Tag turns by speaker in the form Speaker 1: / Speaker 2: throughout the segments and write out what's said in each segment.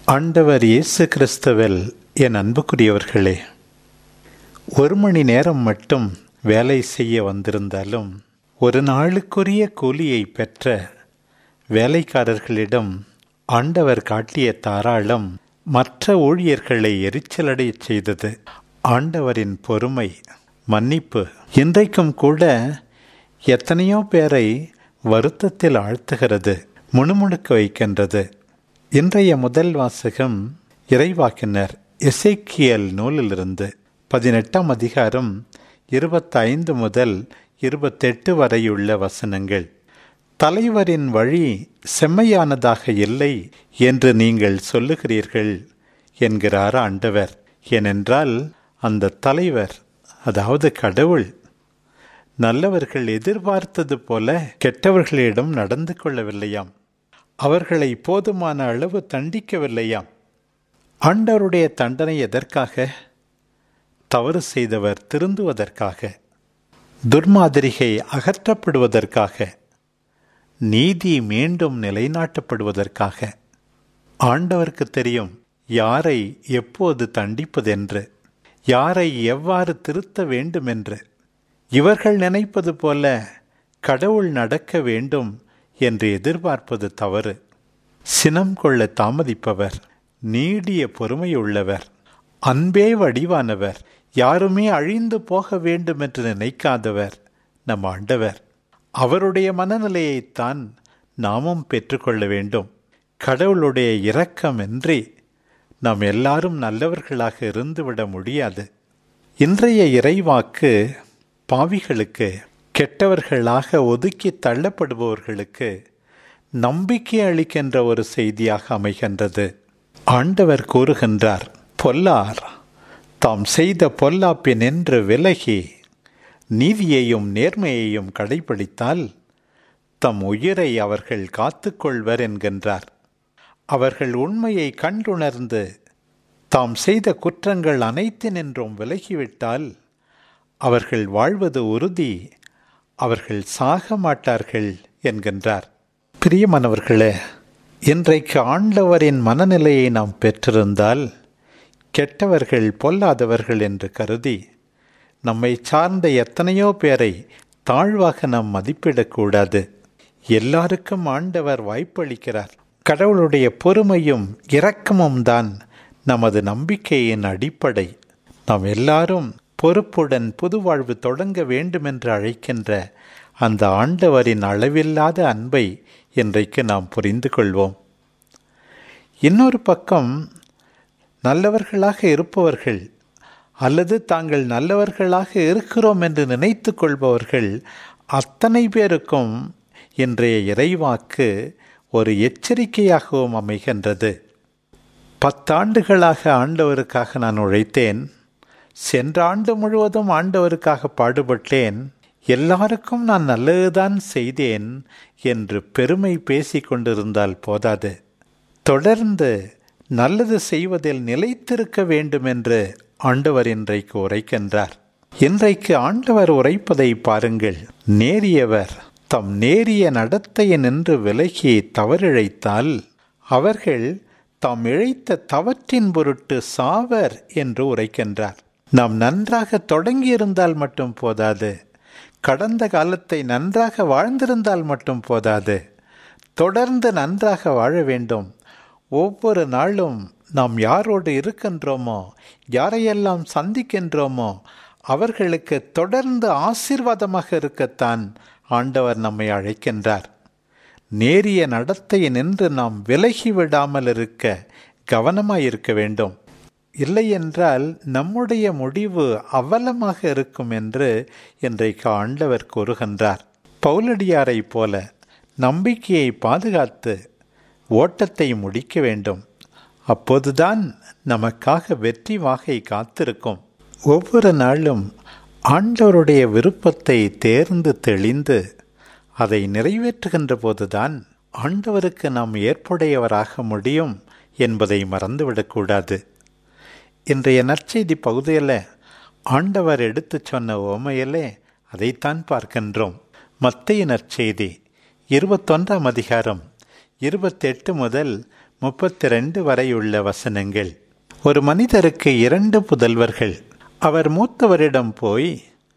Speaker 1: ஆண்டவர் இயேசு கிறிஸ்துவில் என் அன்புக்குரியவர்களே ஒரு மணி நேரம் மட்டும் வேலை செய்ய வந்திருந்தாலும் ஒரு நாளுக்குரிய கூலியை பெற்ற வேலைக்காரர்களிடம் ஆண்டவர் காட்டிய தாராளம் மற்ற ஊழியர்களை எரிச்சலடையச் செய்தது ஆண்டவரின் பொறுமை மன்னிப்பு இன்றைக்கும் கூட எத்தனையோ பேரை வருத்தத்தில் ஆழ்த்துகிறது முணுமுணுக்க வைக்கின்றது இன்றைய முதல் வாசகம் இறைவாக்கினர் எசேக்கியல் நூலிலிருந்து பதினெட்டாம் அதிகாரம் இருபத்தைந்து முதல் இருபத்தெட்டு வரையுள்ள வசனங்கள் தலைவரின் வழி செம்மையானதாக இல்லை என்று நீங்கள் சொல்லுகிறீர்கள் என்கிறார் ஆண்டவர் ஏனென்றால் அந்த தலைவர் அதாவது கடவுள் நல்லவர்கள் எதிர்பார்த்தது போல கெட்டவர்களிடம் நடந்து கொள்ளவில்லையாம் அவர்களை போதுமான அளவு தண்டிக்கவில்லையாம் ஆண்டவருடைய தண்டனை எதற்காக தவறு செய்தவர் திருந்துவதற்காக துர்மாதிரிகை அகற்றப்படுவதற்காக நீதி மீண்டும் நிலைநாட்டப்படுவதற்காக ஆண்டவருக்கு தெரியும் யாரை எப்போது தண்டிப்பதென்று யாரை எவ்வாறு திருத்த வேண்டுமென்று இவர்கள் நினைப்பது போல கடவுள் நடக்க வேண்டும் என்று எதிர்பார்ப்பது தவறு சினம் கொள்ள தாமதிப்பவர் நீடிய பொறுமையுள்ளவர் அன்பே வடிவானவர் யாருமே அழிந்து போக வேண்டும் என்று நினைக்காதவர் நம் ஆண்டவர் அவருடைய மனநிலையைத்தான் நாமும் பெற்றுக்கொள்ள வேண்டும் கடவுளுடைய இரக்கமின்றி நாம் எல்லாரும் நல்லவர்களாக இருந்துவிட முடியாது இன்றைய இறைவாக்கு பாவிகளுக்கு கெட்டவர்களாக ஒதுக்கி தள்ளப்படுபவர்களுக்கு நம்பிக்கை அளிக்கின்ற ஒரு செய்தியாக அமைகின்றது ஆண்டவர் கூறுகின்றார் பொல்லார் தாம் செய்த பொல்லாப்பின் என்று விலகி நீதியையும் நேர்மையையும் கடைபிடித்தால் தம் உயிரை அவர்கள் காத்துக்கொள்வர் என்கின்றார் அவர்கள் உண்மையை கண்டுணர்ந்து தாம் செய்த குற்றங்கள் அனைத்தினின்றும் விலகிவிட்டால் அவர்கள் வாழ்வது உறுதி அவர்கள் சாக மாட்டார்கள் என்கின்றார் பிரியமானவர்களே இன்றைக்கு ஆண்டவரின் மனநிலையை நாம் பெற்றிருந்தால் கெட்டவர்கள் பொல்லாதவர்கள் என்று கருதி நம்மை சார்ந்த எத்தனையோ பேரை தாழ்வாக நாம் மதிப்பிடக்கூடாது எல்லாருக்கும் ஆண்டவர் வாய்ப்பளிக்கிறார் கடவுளுடைய பொறுமையும் இரக்கமும் தான் நமது நம்பிக்கையின் அடிப்படை நாம் எல்லாரும் பொறுப்புடன் புது வாழ்வு தொடங்க வேண்டுமென்று அழைக்கின்ற அந்த ஆண்டவரின் அளவில்லாத அன்பை இன்றைக்கு நாம் புரிந்து கொள்வோம் இன்னொரு பக்கம் நல்லவர்களாக இருப்பவர்கள் அல்லது தாங்கள் நல்லவர்களாக இருக்கிறோம் என்று நினைத்து கொள்பவர்கள் அத்தனை பேருக்கும் இன்றைய இறைவாக்கு ஒரு எச்சரிக்கையாகவும் அமைகின்றது பத்தாண்டுகளாக ஆண்டவருக்காக நான் உழைத்தேன் சென்ற ஆண்டு முழுவதும் ஆண்டவருக்காக பாடுபட்டேன் எல்லாருக்கும் நான் நல்லதுதான் செய்தேன் என்று பெருமை பேசி கொண்டிருந்தால் போதாது தொடர்ந்து நல்லது செய்வதில் நிலைத்திருக்க வேண்டும் என்று ஆண்டவர் இன்றைக்கு உரைக்கின்றார் இன்றைக்கு ஆண்டவர் உரைப்பதை பாருங்கள் நேரியவர் தம் நேரிய நடத்தையை நின்று விலகி தவறிழைத்தால் அவர்கள் தாம் இழைத்த தவற்றின் பொருட்டு சாவர் என்று உரைக்கின்றார் நாம் நன்றாக தொடங்கியிருந்தால் மட்டும் போதாது கடந்த காலத்தை நன்றாக வாழ்ந்திருந்தால் மட்டும் போதாது தொடர்ந்து நன்றாக வாழ வேண்டும் ஒவ்வொரு நாளும் நாம் யாரோடு இருக்கின்றோமோ யாரையெல்லாம் சந்திக்கின்றோமோ அவர்களுக்கு தொடர்ந்து ஆசீர்வாதமாக இருக்கத்தான் ஆண்டவர் நம்மை அழைக்கின்றார் நேரிய நடத்தையை நின்று நாம் விலகி விடாமல் இருக்க கவனமாக இருக்க வேண்டும் இல்லை என்றால் நம்முடைய முடிவு அவலமாக இருக்கும் என்று இன்றைக்கு ஆண்டவர் கூறுகின்றார் பவுலடியாரை போல நம்பிக்கையை பாதுகாத்து ஓட்டத்தை முடிக்க வேண்டும் அப்போதுதான் நமக்காக வெற்றி வாகை காத்திருக்கும் ஒவ்வொரு நாளும் ஆண்டவருடைய விருப்பத்தை தேர்ந்து தெளிந்து அதை நிறைவேற்றுகின்ற போதுதான் ஆண்டவருக்கு நாம் ஏற்புடையவராக முடியும் என்பதை மறந்துவிடக்கூடாது இன்றைய நற்செய்தி பகுதியில் ஆண்டவர் எடுத்துச் சொன்ன ஓமையிலே அதைத்தான் பார்க்கின்றோம் மத்திய நற்செய்தி இருபத்தொன்றாம் அதிகாரம் இருபத்தெட்டு முதல் முப்பத்தி ரெண்டு வரையுள்ள வசனங்கள் ஒரு மனிதருக்கு இரண்டு புதல்வர்கள் அவர் மூத்தவரிடம் போய்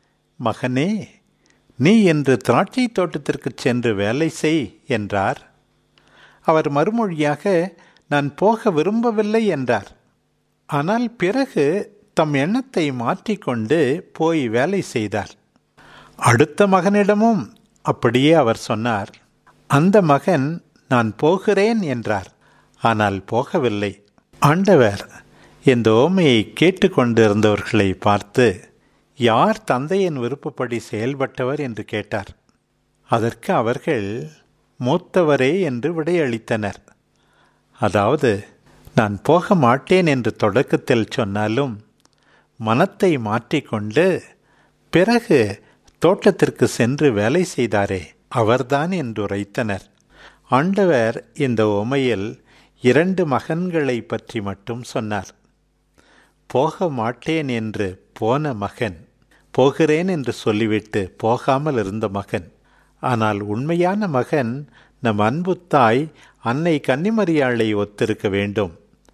Speaker 1: மகனே நீ என்று திராட்சை தோட்டத்திற்கு சென்று வேலை செய் என்றார் அவர் மறுமொழியாக நான் போக விரும்பவில்லை என்றார் ஆனால் பிறகு தம் எண்ணத்தை மாற்றிக்கொண்டு போய் வேலை செய்தார் அடுத்த மகனிடமும் அப்படியே அவர் சொன்னார் அந்த மகன் நான் போகிறேன் என்றார் ஆனால் போகவில்லை ஆண்டவர் இந்த ஓமையை கேட்டுக்கொண்டிருந்தவர்களை பார்த்து யார் தந்தையின் விருப்பப்படி செயல்பட்டவர் என்று கேட்டார் அதற்கு அவர்கள் மூத்தவரே என்று விடையளித்தனர் அதாவது நான் போக மாட்டேன் என்று தொடக்கத்தில் சொன்னாலும் மனத்தை மாற்றிக்கொண்டு பிறகு தோட்டத்திற்கு சென்று வேலை செய்தாரே அவர்தான் என்று உரைத்தனர் ஆண்டவர் இந்த உமையில் இரண்டு மகன்களை பற்றி மட்டும் சொன்னார் போக மாட்டேன் என்று போன மகன் போகிறேன் என்று சொல்லிவிட்டு போகாமல் இருந்த மகன் ஆனால் உண்மையான மகன் நம் அன்பு தாய் அன்னை கன்னிமரியாளை ஒத்திருக்க வேண்டும்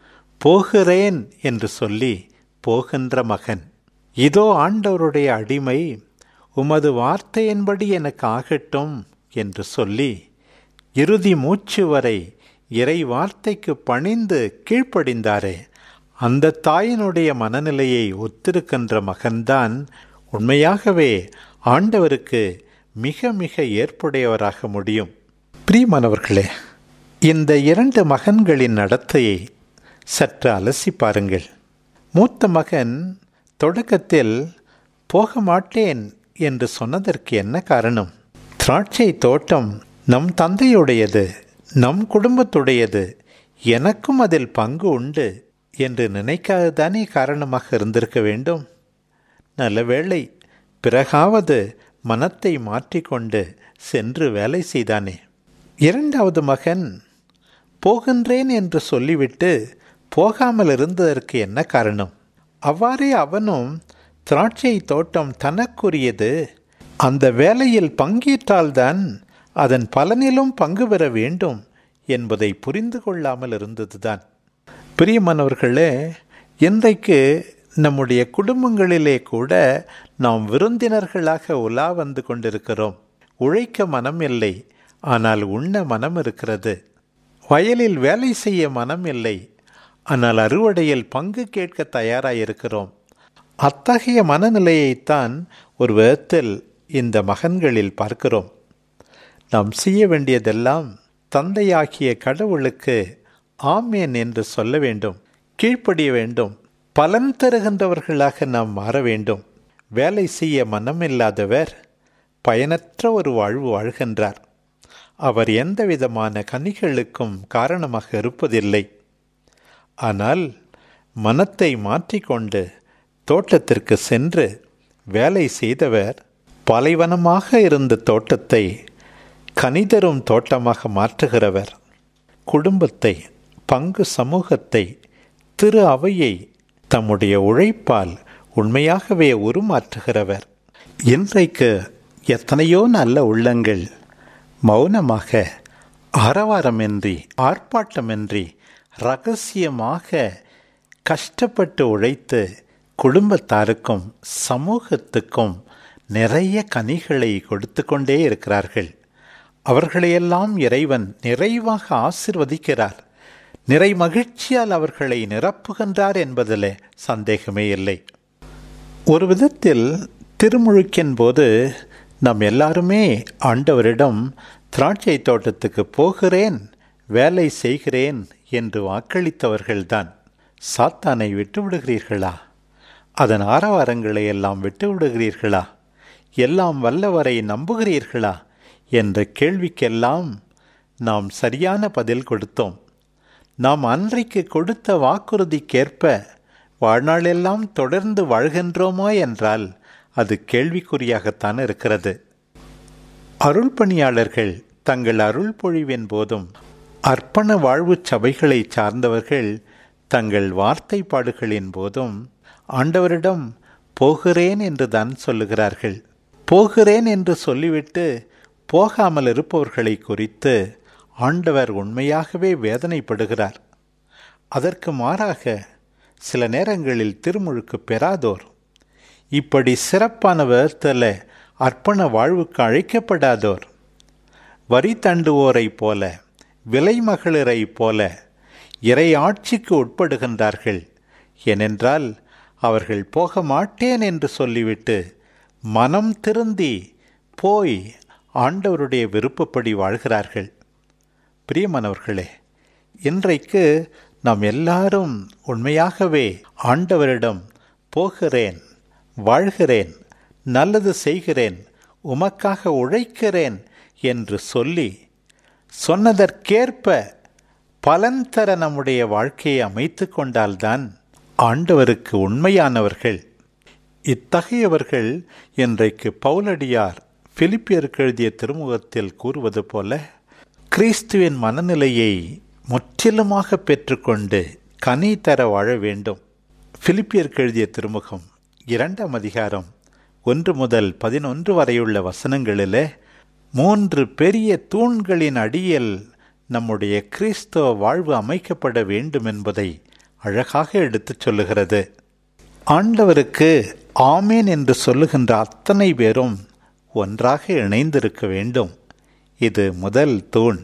Speaker 1: போகிறேன் என்று சொல்லி போகின்ற மகன் இதோ ஆண்டவருடைய அடிமை உமது வார்த்தையின்படி எனக்கு ஆகட்டும் என்று சொல்லி இறுதி மூச்சு வரை இறை வார்த்தைக்கு பணிந்து கீழ்ப்படிந்தாரே அந்த தாயினுடைய மனநிலையை ஒத்திருக்கின்ற மகன்தான் உண்மையாகவே ஆண்டவருக்கு மிக மிக ஏற்புடையவராக முடியும் பிரியமானவர்களே இந்த இரண்டு மகன்களின் நடத்தையை சற்று அலசி பாருங்கள் மூத்த மகன் தொடக்கத்தில் போக மாட்டேன் என்று சொன்னதற்கு என்ன காரணம் திராட்சை தோட்டம் நம் தந்தையுடையது நம் குடும்பத்துடையது எனக்கும் அதில் பங்கு உண்டு என்று நினைக்காததானே காரணமாக இருந்திருக்க வேண்டும் நல்ல வேளை பிறகாவது மனத்தை மாற்றிக்கொண்டு சென்று வேலை செய்தானே இரண்டாவது மகன் போகின்றேன் என்று சொல்லிவிட்டு போகாமல் இருந்ததற்கு என்ன காரணம் அவ்வாறே அவனும் திராட்சை தோட்டம் தனக்குரியது அந்த வேலையில் பங்கேற்றால்தான் அதன் பலனிலும் பங்கு பெற வேண்டும் என்பதை புரிந்து கொள்ளாமல் இருந்ததுதான் பிரியமானவர்களே இன்றைக்கு நம்முடைய குடும்பங்களிலே கூட நாம் விருந்தினர்களாக உலா வந்து கொண்டிருக்கிறோம் உழைக்க மனம் இல்லை ஆனால் உண்ண மனம் இருக்கிறது வயலில் வேலை செய்ய மனம் இல்லை ஆனால் அறுவடையில் பங்கு கேட்க தயாராயிருக்கிறோம் அத்தகைய மனநிலையைத்தான் ஒரு விதத்தில் இந்த மகன்களில் பார்க்கிறோம் நாம் செய்ய வேண்டியதெல்லாம் தந்தையாகிய கடவுளுக்கு ஆமேன் என்று சொல்ல வேண்டும் கீழ்ப்படிய வேண்டும் பலன் தருகின்றவர்களாக நாம் மாற வேண்டும் வேலை செய்ய மனமில்லாதவர் பயனற்ற ஒரு வாழ்வு வாழ்கின்றார் அவர் எந்த விதமான கனிகளுக்கும் காரணமாக இருப்பதில்லை ஆனால் மனத்தை மாற்றிக்கொண்டு தோட்டத்திற்கு சென்று வேலை செய்தவர் பாலைவனமாக இருந்த தோட்டத்தை கனிதரும் தோட்டமாக மாற்றுகிறவர் குடும்பத்தை பங்கு சமூகத்தை திரு அவையை தம்முடைய உழைப்பால் உண்மையாகவே உருமாற்றுகிறவர் இன்றைக்கு எத்தனையோ நல்ல உள்ளங்கள் மௌனமாக ஆரவாரமின்றி ஆர்ப்பாட்டமின்றி ரகசியமாக கஷ்டப்பட்டு உழைத்து குடும்பத்தாருக்கும் சமூகத்துக்கும் நிறைய கனிகளை கொடுத்து கொண்டே இருக்கிறார்கள் அவர்களையெல்லாம் இறைவன் நிறைவாக ஆசிர்வதிக்கிறார் நிறை மகிழ்ச்சியால் அவர்களை நிரப்புகின்றார் என்பதில் சந்தேகமே இல்லை ஒரு விதத்தில் திருமுழுக்கின் போது நாம் எல்லாருமே ஆண்டவரிடம் திராட்சை தோட்டத்துக்கு போகிறேன் வேலை செய்கிறேன் என்று வாக்களித்தவர்கள்தான் சாத்தானை விட்டு விடுகிறீர்களா அதன் ஆரவாரங்களை எல்லாம் விட்டு விடுகிறீர்களா எல்லாம் வல்லவரை நம்புகிறீர்களா என்ற கேள்விக்கெல்லாம் நாம் சரியான பதில் கொடுத்தோம் நாம் அன்றைக்கு கொடுத்த வாக்குறுதிக்கேற்ப வாழ்நாளெல்லாம் தொடர்ந்து வாழ்கின்றோமோ என்றால் அது கேள்விக்குறியாகத்தான் இருக்கிறது அருள் பணியாளர்கள் தங்கள் அருள் பொழிவின் போதும் அர்ப்பண வாழ்வு சபைகளை சார்ந்தவர்கள் தங்கள் வார்த்தைப்பாடுகளின் போதும் ஆண்டவரிடம் போகிறேன் என்று தான் சொல்லுகிறார்கள் போகிறேன் என்று சொல்லிவிட்டு போகாமல் இருப்பவர்களை குறித்து ஆண்டவர் உண்மையாகவே வேதனைப்படுகிறார் அதற்கு மாறாக சில நேரங்களில் திருமுழுக்கு பெறாதோர் இப்படி சிறப்பான விதத்தில் அர்ப்பண வாழ்வுக்கு அழைக்கப்படாதோர் வரி தண்டுவோரைப் போல விலைமகளிரைப் போல இறை ஆட்சிக்கு உட்படுகின்றார்கள் ஏனென்றால் அவர்கள் போக மாட்டேன் என்று சொல்லிவிட்டு மனம் திருந்தி போய் ஆண்டவருடைய விருப்பப்படி வாழ்கிறார்கள் பிரியமானவர்களே இன்றைக்கு நாம் எல்லாரும் உண்மையாகவே ஆண்டவரிடம் போகிறேன் வாழ்கிறேன் நல்லது செய்கிறேன் உமக்காக உழைக்கிறேன் என்று சொல்லி சொன்னதற்கேற்ப பலன் தர நம்முடைய வாழ்க்கையை அமைத்து கொண்டால்தான் ஆண்டவருக்கு உண்மையானவர்கள் இத்தகையவர்கள் இன்றைக்கு பவுலடியார் பிலிப்பியருக்கு எழுதிய திருமுகத்தில் கூறுவது போல கிறிஸ்துவின் மனநிலையை முற்றிலுமாக பெற்றுக்கொண்டு கனி தர வாழ வேண்டும் பிலிப்பியருக்கு எழுதிய திருமுகம் இரண்டாம் அதிகாரம் ஒன்று முதல் பதினொன்று வரையுள்ள வசனங்களிலே மூன்று பெரிய தூண்களின் அடியில் நம்முடைய கிறிஸ்தவ வாழ்வு அமைக்கப்பட வேண்டும் என்பதை அழகாக எடுத்துச் சொல்லுகிறது ஆண்டவருக்கு ஆமேன் என்று சொல்லுகின்ற அத்தனை பேரும் ஒன்றாக இணைந்திருக்க வேண்டும் இது முதல் தூண்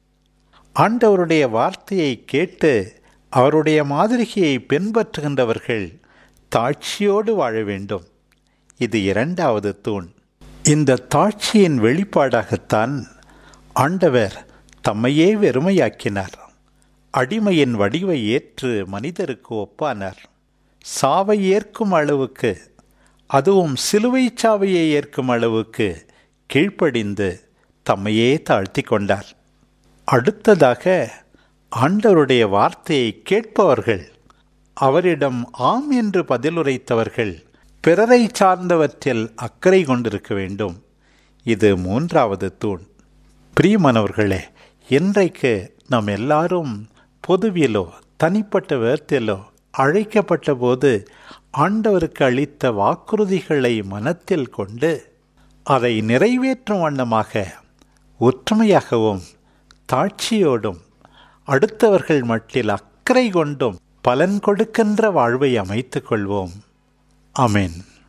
Speaker 1: ஆண்டவருடைய வார்த்தையை கேட்டு அவருடைய மாதிரிகையை பின்பற்றுகின்றவர்கள் தாட்சியோடு வாழ வேண்டும் இது இரண்டாவது தூண் இந்த தாட்சியின் வெளிப்பாடாகத்தான் ஆண்டவர் தம்மையே வெறுமையாக்கினார் அடிமையின் வடிவை ஏற்று மனிதருக்கு ஒப்பானார் சாவை ஏற்கும் அளவுக்கு அதுவும் சிலுவை சாவையை ஏற்கும் அளவுக்கு கீழ்ப்படிந்து தம்மையே தாழ்த்தி கொண்டார் அடுத்ததாக ஆண்டவருடைய வார்த்தையை கேட்பவர்கள் அவரிடம் ஆம் என்று பதிலுரைத்தவர்கள் பிறரை சார்ந்தவற்றில் அக்கறை கொண்டிருக்க வேண்டும் இது மூன்றாவது தூண் பிரியமானவர்களே இன்றைக்கு நாம் எல்லாரும் பொதுவிலோ தனிப்பட்ட விதத்திலோ அழைக்கப்பட்ட போது ஆண்டவருக்கு அளித்த வாக்குறுதிகளை மனத்தில் கொண்டு அதை நிறைவேற்றும் வண்ணமாக ஒற்றுமையாகவும் தாட்சியோடும் அடுத்தவர்கள் மட்டில் அக்கறை கொண்டும் பலன் கொடுக்கின்ற வாழ்வை அமைத்துக் கொள்வோம் அமேன்